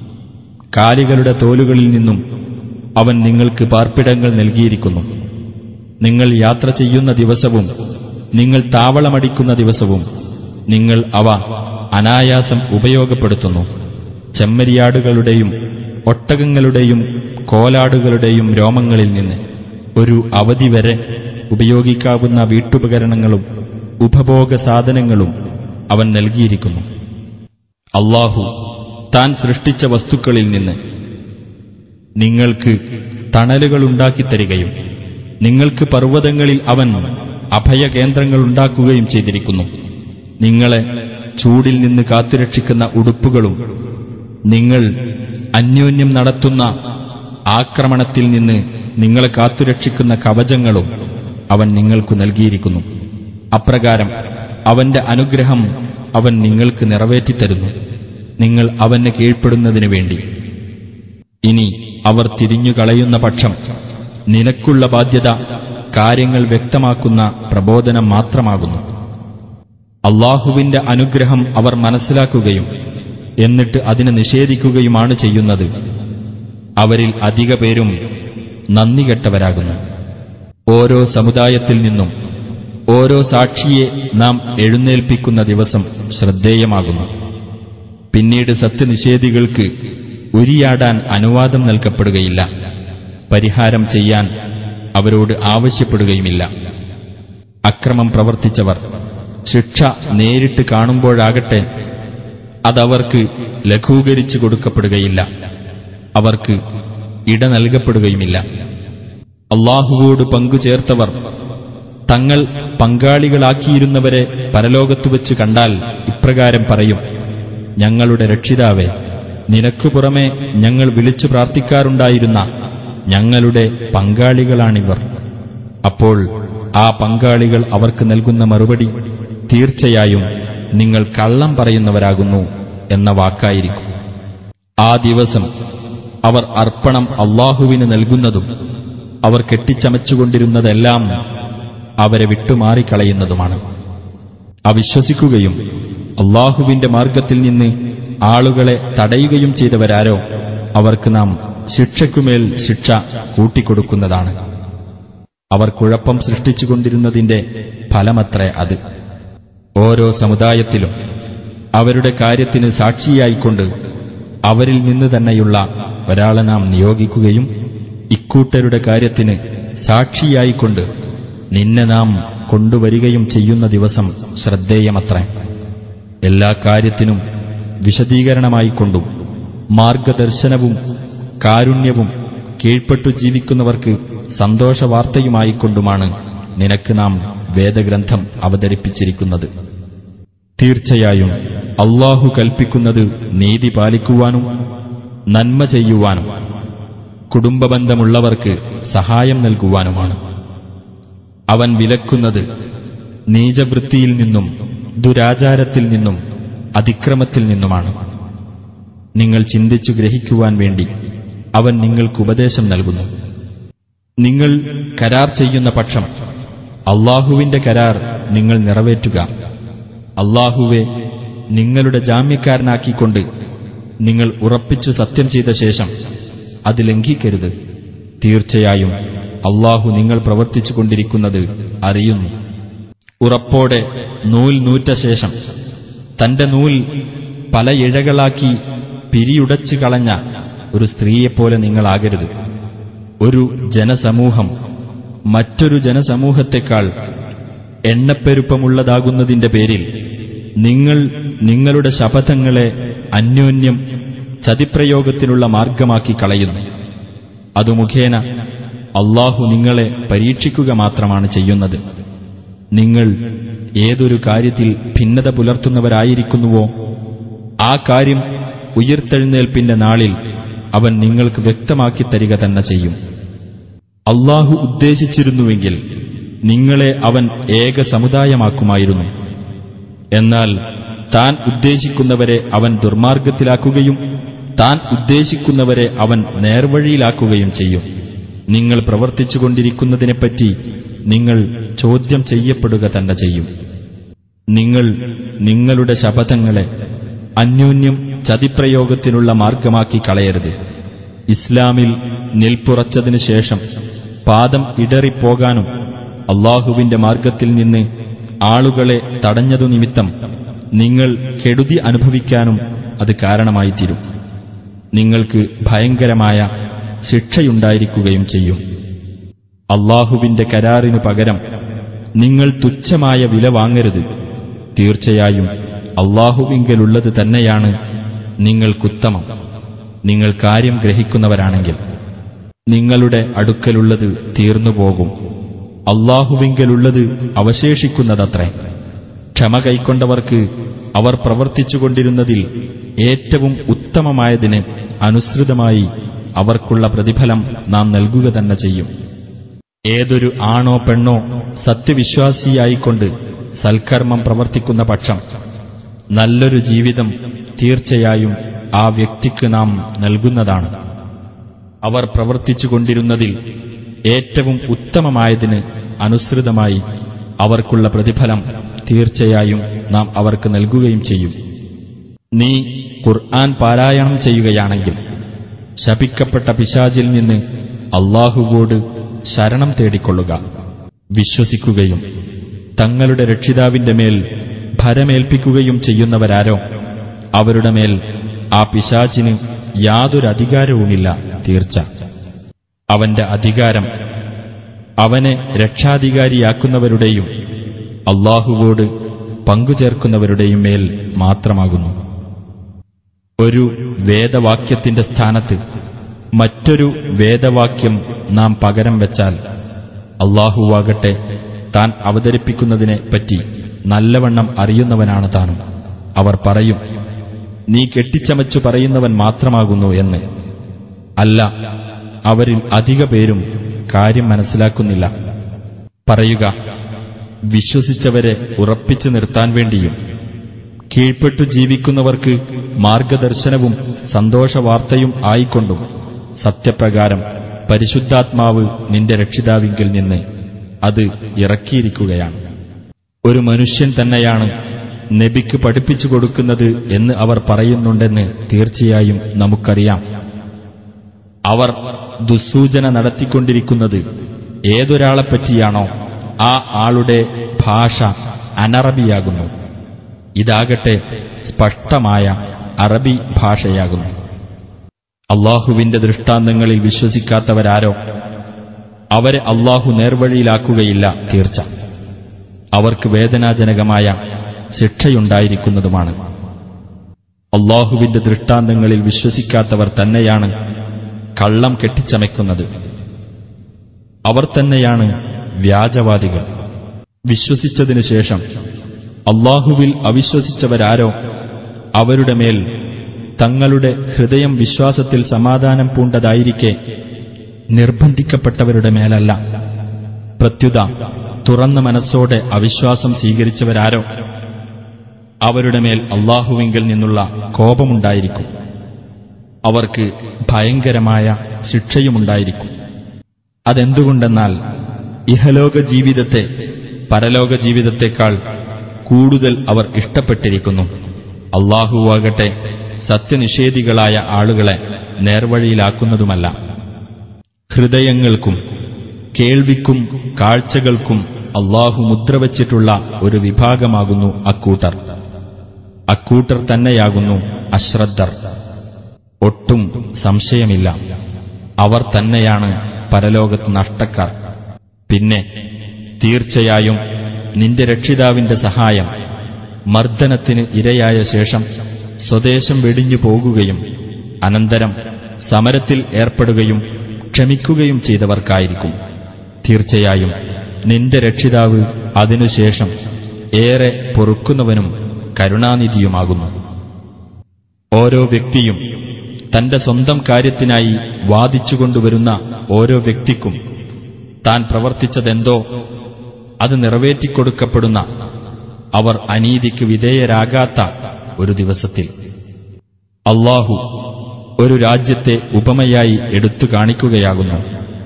Speaker 1: കാലികളുടെ തോലുകളിൽ നിന്നും അവൻ നിങ്ങൾക്ക് പാർപ്പിടങ്ങൾ നൽകിയിരിക്കുന്നു നിങ്ങൾ യാത്ര ചെയ്യുന്ന ദിവസവും നിങ്ങൾ താവളമടിക്കുന്ന ദിവസവും നിങ്ങൾ അവ അനായാസം ഉപയോഗപ്പെടുത്തുന്നു ചെമ്മരിയാടുകളുടെയും ഒട്ടകങ്ങളുടെയും കോലാടുകളുടെയും രോമങ്ങളിൽ നിന്ന് ഒരു അവധി വരെ ഉപയോഗിക്കാവുന്ന വീട്ടുപകരണങ്ങളും ഉപഭോഗ സാധനങ്ങളും അവൻ നൽകിയിരിക്കുന്നു അള്ളാഹു താൻ സൃഷ്ടിച്ച വസ്തുക്കളിൽ നിന്ന് നിങ്ങൾക്ക് തണലുകളുണ്ടാക്കിത്തരികയും നിങ്ങൾക്ക് പർവ്വതങ്ങളിൽ അവൻ അഭയകേന്ദ്രങ്ങളുണ്ടാക്കുകയും ചെയ്തിരിക്കുന്നു നിങ്ങളെ ചൂടിൽ നിന്ന് കാത്തുരക്ഷിക്കുന്ന ഉടുപ്പുകളും നിങ്ങൾ അന്യോന്യം നടത്തുന്ന ആക്രമണത്തിൽ നിന്ന് നിങ്ങളെ കാത്തുരക്ഷിക്കുന്ന കവചങ്ങളും അവൻ നിങ്ങൾക്കു നൽകിയിരിക്കുന്നു അപ്രകാരം അവന്റെ അനുഗ്രഹം അവൻ നിങ്ങൾക്ക് നിറവേറ്റിത്തരുന്നു നിങ്ങൾ അവന് കീഴ്പ്പെടുന്നതിനു വേണ്ടി ഇനി അവർ തിരിഞ്ഞുകളയുന്ന പക്ഷം നിനക്കുള്ള ബാധ്യത കാര്യങ്ങൾ വ്യക്തമാക്കുന്ന പ്രബോധനം മാത്രമാകുന്നു അള്ളാഹുവിന്റെ അനുഗ്രഹം അവർ മനസ്സിലാക്കുകയും എന്നിട്ട് അതിനെ നിഷേധിക്കുകയുമാണ് ചെയ്യുന്നത് അവരിൽ അധിക പേരും നന്ദി കെട്ടവരാകുന്നു ഓരോ സമുദായത്തിൽ നിന്നും ഓരോ സാക്ഷിയെ നാം എഴുന്നേൽപ്പിക്കുന്ന ദിവസം ശ്രദ്ധേയമാകുന്നു പിന്നീട് സത്യനിഷേധികൾക്ക് ഉരിയാടാൻ അനുവാദം നൽകപ്പെടുകയില്ല പരിഹാരം ചെയ്യാൻ അവരോട് ആവശ്യപ്പെടുകയുമില്ല അക്രമം പ്രവർത്തിച്ചവർ ശിക്ഷ നേരിട്ട് കാണുമ്പോഴാകട്ടെ അതവർക്ക് ലഘൂകരിച്ചു കൊടുക്കപ്പെടുകയില്ല അവർക്ക് ഇട നൽകപ്പെടുകയുമില്ല അള്ളാഹുവോട് പങ്കുചേർത്തവർ തങ്ങൾ പങ്കാളികളാക്കിയിരുന്നവരെ പരലോകത്തു വെച്ച് കണ്ടാൽ ഇപ്രകാരം പറയും ഞങ്ങളുടെ രക്ഷിതാവേ നിനക്കു പുറമെ ഞങ്ങൾ വിളിച്ചു പ്രാർത്ഥിക്കാറുണ്ടായിരുന്ന ഞങ്ങളുടെ പങ്കാളികളാണിവർ അപ്പോൾ ആ പങ്കാളികൾ അവർക്ക് നൽകുന്ന മറുപടി തീർച്ചയായും നിങ്ങൾ കള്ളം പറയുന്നവരാകുന്നു എന്ന വാക്കായിരിക്കും ആ ദിവസം അവർ അർപ്പണം അള്ളാഹുവിന് നൽകുന്നതും അവർ കെട്ടിച്ചമച്ചുകൊണ്ടിരുന്നതെല്ലാം അവരെ വിട്ടുമാറിക്കളയുന്നതുമാണ് അവിശ്വസിക്കുകയും അള്ളാഹുവിന്റെ മാർഗത്തിൽ നിന്ന് ആളുകളെ തടയുകയും ചെയ്തവരാരോ അവർക്ക് നാം ശിക്ഷയ്ക്കുമേൽ ശിക്ഷ കൂട്ടിക്കൊടുക്കുന്നതാണ് അവർ കുഴപ്പം സൃഷ്ടിച്ചുകൊണ്ടിരുന്നതിന്റെ ഫലമത്രേ അത് ഓരോ സമുദായത്തിലും അവരുടെ കാര്യത്തിന് സാക്ഷിയായിക്കൊണ്ട് അവരിൽ നിന്ന് തന്നെയുള്ള ഒരാളെ നാം നിയോഗിക്കുകയും ഇക്കൂട്ടരുടെ കാര്യത്തിന് സാക്ഷിയായിക്കൊണ്ട് നിന്നെ നാം കൊണ്ടുവരികയും ചെയ്യുന്ന ദിവസം ശ്രദ്ധേയമത്രേ എല്ലാ കാര്യത്തിനും വിശദീകരണമായിക്കൊണ്ടും മാർഗദർശനവും കാരുണ്യവും കീഴ്പ്പെട്ടു ജീവിക്കുന്നവർക്ക് സന്തോഷവാർത്തയുമായിക്കൊണ്ടുമാണ് നിനക്ക് നാം വേദഗ്രന്ഥം അവതരിപ്പിച്ചിരിക്കുന്നത് തീർച്ചയായും അള്ളാഹു കൽപ്പിക്കുന്നത് നീതി പാലിക്കുവാനും നന്മ ചെയ്യുവാനും കുടുംബബന്ധമുള്ളവർക്ക് സഹായം നൽകുവാനുമാണ് അവൻ വിലക്കുന്നത് നീചവൃത്തിയിൽ നിന്നും ദുരാചാരത്തിൽ നിന്നും അതിക്രമത്തിൽ നിന്നുമാണ് നിങ്ങൾ ചിന്തിച്ചു ഗ്രഹിക്കുവാൻ വേണ്ടി അവൻ നിങ്ങൾക്ക് ഉപദേശം നൽകുന്നു നിങ്ങൾ കരാർ ചെയ്യുന്ന പക്ഷം അള്ളാഹുവിന്റെ കരാർ നിങ്ങൾ നിറവേറ്റുക അള്ളാഹുവെ നിങ്ങളുടെ ജാമ്യക്കാരനാക്കിക്കൊണ്ട് നിങ്ങൾ ഉറപ്പിച്ചു സത്യം ചെയ്ത ശേഷം അത് ലംഘിക്കരുത് തീർച്ചയായും അള്ളാഹു നിങ്ങൾ പ്രവർത്തിച്ചുകൊണ്ടിരിക്കുന്നത് അറിയുന്നു ഉറപ്പോടെ നൂൽ നൂറ്റ ശേഷം തന്റെ നൂൽ പല ഇഴകളാക്കി പിരിയുടച്ചു കളഞ്ഞ ഒരു സ്ത്രീയെപ്പോലെ നിങ്ങളാകരുത് ഒരു ജനസമൂഹം മറ്റൊരു ജനസമൂഹത്തെക്കാൾ എണ്ണപ്പെരുപ്പമുള്ളതാകുന്നതിന്റെ പേരിൽ നിങ്ങൾ നിങ്ങളുടെ ശപഥങ്ങളെ അന്യോന്യം ചതിപ്രയോഗത്തിനുള്ള മാർഗമാക്കി കളയുന്നു അതു മുഖേന അള്ളാഹു നിങ്ങളെ പരീക്ഷിക്കുക മാത്രമാണ് ചെയ്യുന്നത് നിങ്ങൾ ഏതൊരു കാര്യത്തിൽ ഭിന്നത പുലർത്തുന്നവരായിരിക്കുന്നുവോ ആ കാര്യം ഉയർത്തെഴുന്നേൽപ്പിന്റെ നാളിൽ അവൻ നിങ്ങൾക്ക് വ്യക്തമാക്കി തരിക തന്നെ ചെയ്യും അള്ളാഹു ഉദ്ദേശിച്ചിരുന്നുവെങ്കിൽ നിങ്ങളെ അവൻ ഏക സമുദായമാക്കുമായിരുന്നു എന്നാൽ താൻ ഉദ്ദേശിക്കുന്നവരെ അവൻ ദുർമാർഗത്തിലാക്കുകയും താൻ ഉദ്ദേശിക്കുന്നവരെ അവൻ നേർവഴിയിലാക്കുകയും ചെയ്യും നിങ്ങൾ പ്രവർത്തിച്ചുകൊണ്ടിരിക്കുന്നതിനെപ്പറ്റി നിങ്ങൾ ചോദ്യം ചെയ്യപ്പെടുക തന്നെ ചെയ്യും നിങ്ങൾ നിങ്ങളുടെ ശപഥങ്ങളെ അന്യോന്യം ചതിപ്രയോഗത്തിനുള്ള മാർഗമാക്കി കളയരുത് ഇസ്ലാമിൽ നിൽപ്പുറച്ചതിനു ശേഷം പാദം ഇടറിപ്പോകാനും അള്ളാഹുവിന്റെ മാർഗത്തിൽ നിന്ന് ആളുകളെ തടഞ്ഞതു നിമിത്തം നിങ്ങൾ കെടുതി അനുഭവിക്കാനും അത് കാരണമായി തീരും നിങ്ങൾക്ക് ഭയങ്കരമായ ശിക്ഷയുണ്ടായിരിക്കുകയും ചെയ്യും അള്ളാഹുവിന്റെ കരാറിനു പകരം നിങ്ങൾ തുച്ഛമായ വില വാങ്ങരുത് തീർച്ചയായും അള്ളാഹുവിങ്കലുള്ളത് തന്നെയാണ് നിങ്ങൾക്കുത്തമം നിങ്ങൾ കാര്യം ഗ്രഹിക്കുന്നവരാണെങ്കിൽ നിങ്ങളുടെ അടുക്കലുള്ളത് തീർന്നുപോകും അള്ളാഹുവിങ്കലുള്ളത് അവശേഷിക്കുന്നതത്രേ ക്ഷമ കൈക്കൊണ്ടവർക്ക് അവർ പ്രവർത്തിച്ചുകൊണ്ടിരുന്നതിൽ ഏറ്റവും ഉത്തമമായതിന് അനുസൃതമായി അവർക്കുള്ള പ്രതിഫലം നാം നൽകുക തന്നെ ചെയ്യും ഏതൊരു ആണോ പെണ്ണോ സത്യവിശ്വാസിയായിക്കൊണ്ട് സൽക്കർമ്മം പ്രവർത്തിക്കുന്ന പക്ഷം നല്ലൊരു ജീവിതം തീർച്ചയായും ആ വ്യക്തിക്ക് നാം നൽകുന്നതാണ് അവർ പ്രവർത്തിച്ചുകൊണ്ടിരുന്നതിൽ ഏറ്റവും ഉത്തമമായതിന് അനുസൃതമായി അവർക്കുള്ള പ്രതിഫലം തീർച്ചയായും നാം അവർക്ക് നൽകുകയും ചെയ്യും നീ ഖുർആൻ പാരായണം ചെയ്യുകയാണെങ്കിൽ ശപിക്കപ്പെട്ട പിശാചിൽ നിന്ന് അള്ളാഹുവോട് ശരണം തേടിക്കൊള്ളുക വിശ്വസിക്കുകയും തങ്ങളുടെ രക്ഷിതാവിന്റെ മേൽ ഭരമേൽപ്പിക്കുകയും ചെയ്യുന്നവരാരോ അവരുടെ മേൽ ആ പിശാചിന് യാതൊരു അധികാരവുമില്ല തീർച്ച അവന്റെ അധികാരം അവനെ രക്ഷാധികാരിയാക്കുന്നവരുടെയും അള്ളാഹുവോട് പങ്കുചേർക്കുന്നവരുടെയും മേൽ മാത്രമാകുന്നു ഒരു വേദവാക്യത്തിന്റെ സ്ഥാനത്ത് മറ്റൊരു വേദവാക്യം നാം പകരം വെച്ചാൽ അള്ളാഹുവാകട്ടെ താൻ അവതരിപ്പിക്കുന്നതിനെ പറ്റി നല്ലവണ്ണം അറിയുന്നവനാണ് താനും അവർ പറയും നീ കെട്ടിച്ചമച്ചു പറയുന്നവൻ മാത്രമാകുന്നു എന്ന് അല്ല അവരിൽ അധിക പേരും കാര്യം മനസ്സിലാക്കുന്നില്ല പറയുക വിശ്വസിച്ചവരെ ഉറപ്പിച്ചു നിർത്താൻ വേണ്ടിയും കീഴ്പ്പെട്ടു ജീവിക്കുന്നവർക്ക് മാർഗദർശനവും സന്തോഷവാർത്തയും ആയിക്കൊണ്ടും സത്യപ്രകാരം പരിശുദ്ധാത്മാവ് നിന്റെ രക്ഷിതാവിങ്കിൽ നിന്ന് അത് ഇറക്കിയിരിക്കുകയാണ് ഒരു മനുഷ്യൻ തന്നെയാണ് നബിക്ക് പഠിപ്പിച്ചു കൊടുക്കുന്നത് എന്ന് അവർ പറയുന്നുണ്ടെന്ന് തീർച്ചയായും നമുക്കറിയാം അവർ ദുസ്സൂചന നടത്തിക്കൊണ്ടിരിക്കുന്നത് ഏതൊരാളെപ്പറ്റിയാണോ ആ ആളുടെ ഭാഷ അനറബിയാകുന്നു ഇതാകട്ടെ സ്പഷ്ടമായ അറബി ഭാഷയാകുന്നു അള്ളാഹുവിന്റെ ദൃഷ്ടാന്തങ്ങളിൽ വിശ്വസിക്കാത്തവരാരോ അവരെ അള്ളാഹു നേർവഴിയിലാക്കുകയില്ല തീർച്ച അവർക്ക് വേദനാജനകമായ ശിക്ഷയുണ്ടായിരിക്കുന്നതുമാണ് അള്ളാഹുവിന്റെ ദൃഷ്ടാന്തങ്ങളിൽ വിശ്വസിക്കാത്തവർ തന്നെയാണ് കള്ളം കെട്ടിച്ചമയ്ക്കുന്നത് അവർ തന്നെയാണ് വ്യാജവാദികൾ വിശ്വസിച്ചതിനു ശേഷം അള്ളാഹുവിൽ അവിശ്വസിച്ചവരാരോ അവരുടെ മേൽ തങ്ങളുടെ ഹൃദയം വിശ്വാസത്തിൽ സമാധാനം പൂണ്ടതായിരിക്കെ നിർബന്ധിക്കപ്പെട്ടവരുടെ മേലല്ല പ്രത്യുത തുറന്ന മനസ്സോടെ അവിശ്വാസം സ്വീകരിച്ചവരാരോ അവരുടെ മേൽ അള്ളാഹുവിങ്കിൽ നിന്നുള്ള കോപമുണ്ടായിരിക്കും അവർക്ക് ഭയങ്കരമായ ശിക്ഷയുമുണ്ടായിരിക്കും അതെന്തുകൊണ്ടെന്നാൽ ഇഹലോക ജീവിതത്തെ പരലോക ജീവിതത്തെക്കാൾ കൂടുതൽ അവർ ഇഷ്ടപ്പെട്ടിരിക്കുന്നു അള്ളാഹുവാകട്ടെ സത്യനിഷേധികളായ ആളുകളെ നേർവഴിയിലാക്കുന്നതുമല്ല ഹൃദയങ്ങൾക്കും കേൾവിക്കും കാഴ്ചകൾക്കും അള്ളാഹു മുദ്രവച്ചിട്ടുള്ള ഒരു വിഭാഗമാകുന്നു അക്കൂട്ടർ അക്കൂട്ടർ തന്നെയാകുന്നു അശ്രദ്ധർ ഒട്ടും സംശയമില്ല അവർ തന്നെയാണ് പരലോകത്ത് നഷ്ടക്കാർ പിന്നെ തീർച്ചയായും നിന്റെ രക്ഷിതാവിന്റെ സഹായം മർദ്ദനത്തിന് ഇരയായ ശേഷം സ്വദേശം വെടിഞ്ഞു പോകുകയും അനന്തരം സമരത്തിൽ ഏർപ്പെടുകയും ക്ഷമിക്കുകയും ചെയ്തവർക്കായിരിക്കും തീർച്ചയായും നിന്റെ രക്ഷിതാവ് അതിനുശേഷം ഏറെ പൊറുക്കുന്നവനും കരുണാനിധിയുമാകുന്നു ഓരോ വ്യക്തിയും തന്റെ സ്വന്തം കാര്യത്തിനായി വാദിച്ചുകൊണ്ടുവരുന്ന ഓരോ വ്യക്തിക്കും താൻ പ്രവർത്തിച്ചതെന്തോ അത് നിറവേറ്റിക്കൊടുക്കപ്പെടുന്ന അവർ അനീതിക്ക് വിധേയരാകാത്ത ഒരു ദിവസത്തിൽ അള്ളാഹു ഒരു രാജ്യത്തെ ഉപമയായി എടുത്തു കാണിക്കുകയാകുന്നു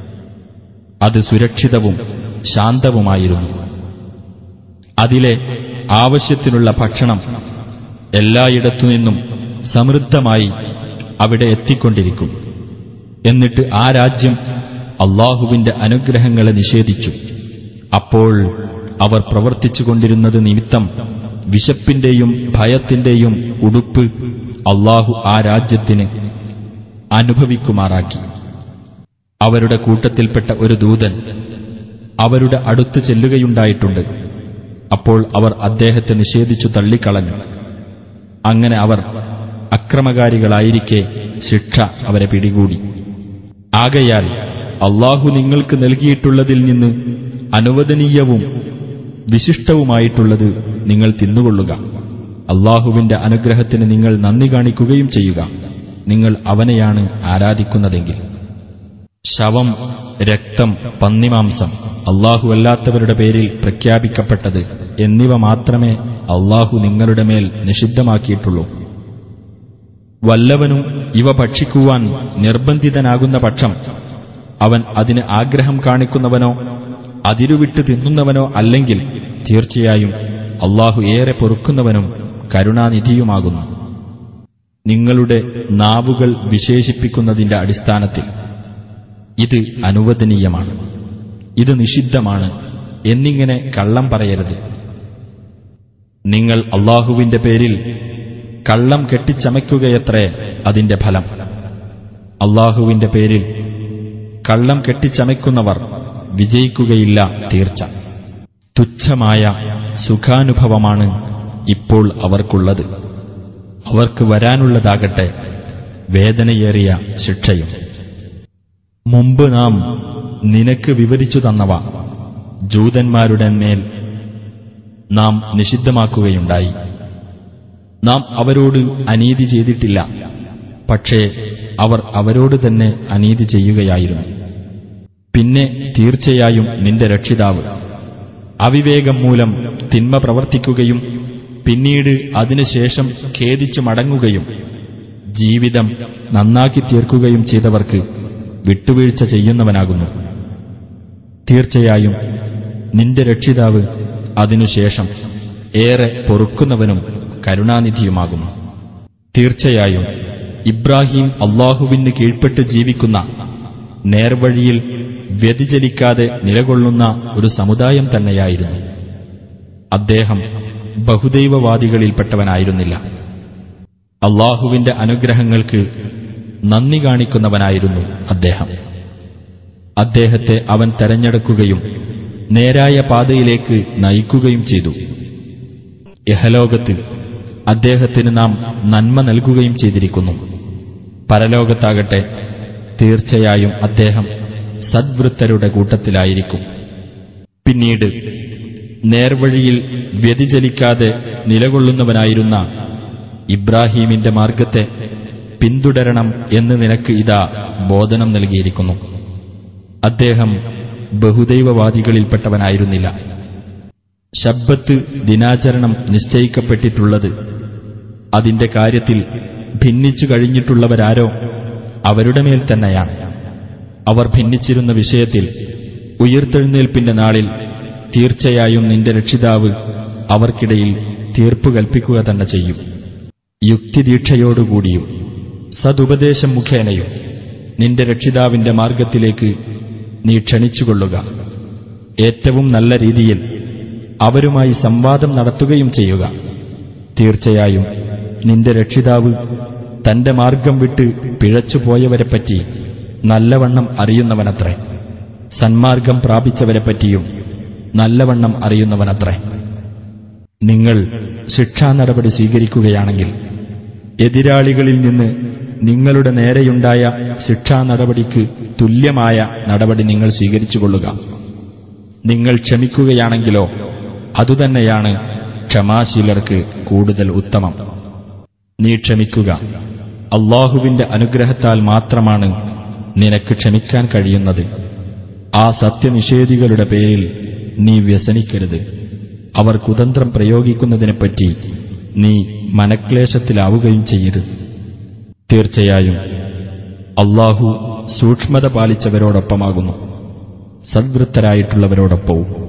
Speaker 1: അത് സുരക്ഷിതവും ശാന്തവുമായിരുന്നു അതിലെ ആവശ്യത്തിനുള്ള ഭക്ഷണം എല്ലായിടത്തുനിന്നും സമൃദ്ധമായി അവിടെ എത്തിക്കൊണ്ടിരിക്കും എന്നിട്ട് ആ രാജ്യം അള്ളാഹുവിന്റെ അനുഗ്രഹങ്ങളെ നിഷേധിച്ചു അപ്പോൾ അവർ പ്രവർത്തിച്ചുകൊണ്ടിരുന്നത് നിമിത്തം വിശപ്പിന്റെയും ഭയത്തിന്റെയും ഉടുപ്പ് അള്ളാഹു ആ രാജ്യത്തിന് അനുഭവിക്കുമാറാക്കി അവരുടെ കൂട്ടത്തിൽപ്പെട്ട ഒരു ദൂതൻ അവരുടെ അടുത്ത് ചെല്ലുകയുണ്ടായിട്ടുണ്ട് അപ്പോൾ അവർ അദ്ദേഹത്തെ നിഷേധിച്ചു തള്ളിക്കളഞ്ഞു അങ്ങനെ അവർ അക്രമകാരികളായിരിക്കെ ശിക്ഷ അവരെ പിടികൂടി ആകയാൽ അള്ളാഹു നിങ്ങൾക്ക് നൽകിയിട്ടുള്ളതിൽ നിന്ന് അനുവദനീയവും വിശിഷ്ടവുമായിട്ടുള്ളത് നിങ്ങൾ തിന്നുകൊള്ളുക അള്ളാഹുവിന്റെ അനുഗ്രഹത്തിന് നിങ്ങൾ നന്ദി കാണിക്കുകയും ചെയ്യുക നിങ്ങൾ അവനെയാണ് ആരാധിക്കുന്നതെങ്കിൽ ശവം രക്തം പന്നിമാംസം അള്ളാഹു അല്ലാത്തവരുടെ പേരിൽ പ്രഖ്യാപിക്കപ്പെട്ടത് എന്നിവ മാത്രമേ അള്ളാഹു നിങ്ങളുടെ മേൽ നിഷിദ്ധമാക്കിയിട്ടുള്ളൂ വല്ലവനും ഇവ ഭക്ഷിക്കുവാൻ നിർബന്ധിതനാകുന്ന പക്ഷം അവൻ അതിന് ആഗ്രഹം കാണിക്കുന്നവനോ അതിരുവിട്ട് തിന്നുന്നവനോ അല്ലെങ്കിൽ തീർച്ചയായും അള്ളാഹു ഏറെ പൊറുക്കുന്നവനും കരുണാനിധിയുമാകുന്നു നിങ്ങളുടെ നാവുകൾ വിശേഷിപ്പിക്കുന്നതിന്റെ അടിസ്ഥാനത്തിൽ ഇത് അനുവദനീയമാണ് ഇത് നിഷിദ്ധമാണ് എന്നിങ്ങനെ കള്ളം പറയരുത് നിങ്ങൾ അള്ളാഹുവിന്റെ പേരിൽ കള്ളം കെട്ടിച്ചമയ്ക്കുകയത്രേ അതിന്റെ ഫലം അള്ളാഹുവിന്റെ പേരിൽ കള്ളം കെട്ടിച്ചമയ്ക്കുന്നവർ വിജയിക്കുകയില്ല തീർച്ച തുച്ഛമായ സുഖാനുഭവമാണ് ഇപ്പോൾ അവർക്കുള്ളത് അവർക്ക് വരാനുള്ളതാകട്ടെ വേദനയേറിയ ശിക്ഷയും മുമ്പ് നാം നിനക്ക് വിവരിച്ചു തന്നവ ജൂതന്മാരുടെ മേൽ നാം നിഷിദ്ധമാക്കുകയുണ്ടായി നാം അവരോട് അനീതി ചെയ്തിട്ടില്ല പക്ഷേ അവർ അവരോട് തന്നെ അനീതി ചെയ്യുകയായിരുന്നു പിന്നെ തീർച്ചയായും നിന്റെ രക്ഷിതാവ് അവിവേകം മൂലം തിന്മ പ്രവർത്തിക്കുകയും പിന്നീട് അതിനുശേഷം ഖേദിച്ചു മടങ്ങുകയും ജീവിതം നന്നാക്കി തീർക്കുകയും ചെയ്തവർക്ക് വിട്ടുവീഴ്ച ചെയ്യുന്നവനാകുന്നു തീർച്ചയായും നിന്റെ രക്ഷിതാവ് അതിനുശേഷം ഏറെ പൊറുക്കുന്നവനും കരുണാനിധിയുമാകുന്നു തീർച്ചയായും ഇബ്രാഹിം അള്ളാഹുവിന് കീഴ്പ്പെട്ട് ജീവിക്കുന്ന നേർവഴിയിൽ വ്യതിചലിക്കാതെ നിലകൊള്ളുന്ന ഒരു സമുദായം തന്നെയായിരുന്നു അദ്ദേഹം ബഹുദൈവവാദികളിൽപ്പെട്ടവനായിരുന്നില്ല അള്ളാഹുവിന്റെ അനുഗ്രഹങ്ങൾക്ക് നന്ദി കാണിക്കുന്നവനായിരുന്നു അദ്ദേഹം അദ്ദേഹത്തെ അവൻ തെരഞ്ഞെടുക്കുകയും നേരായ പാതയിലേക്ക് നയിക്കുകയും ചെയ്തു യഹലോകത്ത് അദ്ദേഹത്തിന് നാം നന്മ നൽകുകയും ചെയ്തിരിക്കുന്നു പരലോകത്താകട്ടെ തീർച്ചയായും അദ്ദേഹം സദ്വൃത്തരുടെ കൂട്ടത്തിലായിരിക്കും പിന്നീട് നേർവഴിയിൽ വ്യതിചലിക്കാതെ നിലകൊള്ളുന്നവനായിരുന്ന ഇബ്രാഹീമിന്റെ മാർഗത്തെ പിന്തുടരണം എന്ന് നിനക്ക് ഇതാ ബോധനം നൽകിയിരിക്കുന്നു അദ്ദേഹം ബഹുദൈവവാദികളിൽപ്പെട്ടവനായിരുന്നില്ല ശബ്ബത്ത് ദിനാചരണം നിശ്ചയിക്കപ്പെട്ടിട്ടുള്ളത് അതിന്റെ കാര്യത്തിൽ ഭിന്നിച്ചു കഴിഞ്ഞിട്ടുള്ളവരാരോ അവരുടെ മേൽ തന്നെയാണ് അവർ ഭിന്നിച്ചിരുന്ന വിഷയത്തിൽ ഉയർത്തെഴുന്നേൽപ്പിന്റെ നാളിൽ തീർച്ചയായും നിന്റെ രക്ഷിതാവ് അവർക്കിടയിൽ തീർപ്പ് കൽപ്പിക്കുക തന്നെ ചെയ്യും യുക്തിദീക്ഷയോടുകൂടിയും സതുപദേശം മുഖേനയും നിന്റെ രക്ഷിതാവിന്റെ മാർഗത്തിലേക്ക് നീ ക്ഷണിച്ചുകൊള്ളുക ഏറ്റവും നല്ല രീതിയിൽ അവരുമായി സംവാദം നടത്തുകയും ചെയ്യുക തീർച്ചയായും നിന്റെ രക്ഷിതാവ് തന്റെ മാർഗം വിട്ട് പിഴച്ചുപോയവരെപ്പറ്റി നല്ലവണ്ണം അറിയുന്നവനത്രേ സന്മാർഗം പ്രാപിച്ചവരെപ്പറ്റിയും നല്ലവണ്ണം അറിയുന്നവനത്രേ നിങ്ങൾ ശിക്ഷാ നടപടി സ്വീകരിക്കുകയാണെങ്കിൽ എതിരാളികളിൽ നിന്ന് നിങ്ങളുടെ നേരെയുണ്ടായ ശിക്ഷാ നടപടിക്ക് തുല്യമായ നടപടി നിങ്ങൾ സ്വീകരിച്ചുകൊള്ളുക നിങ്ങൾ ക്ഷമിക്കുകയാണെങ്കിലോ അതുതന്നെയാണ് ക്ഷമാശീലർക്ക് കൂടുതൽ ഉത്തമം നീ ക്ഷമിക്കുക അള്ളാഹുവിന്റെ അനുഗ്രഹത്താൽ മാത്രമാണ് നിനക്ക് ക്ഷമിക്കാൻ കഴിയുന്നത് ആ സത്യനിഷേധികളുടെ പേരിൽ നീ വ്യസനിക്കരുത് അവർ കുതന്ത്രം പ്രയോഗിക്കുന്നതിനെപ്പറ്റി നീ മനക്ലേശത്തിലാവുകയും ചെയ്യരുത് തീർച്ചയായും അള്ളാഹു സൂക്ഷ്മത പാലിച്ചവരോടൊപ്പമാകുന്നു സദ്വൃത്തരായിട്ടുള്ളവരോടൊപ്പവും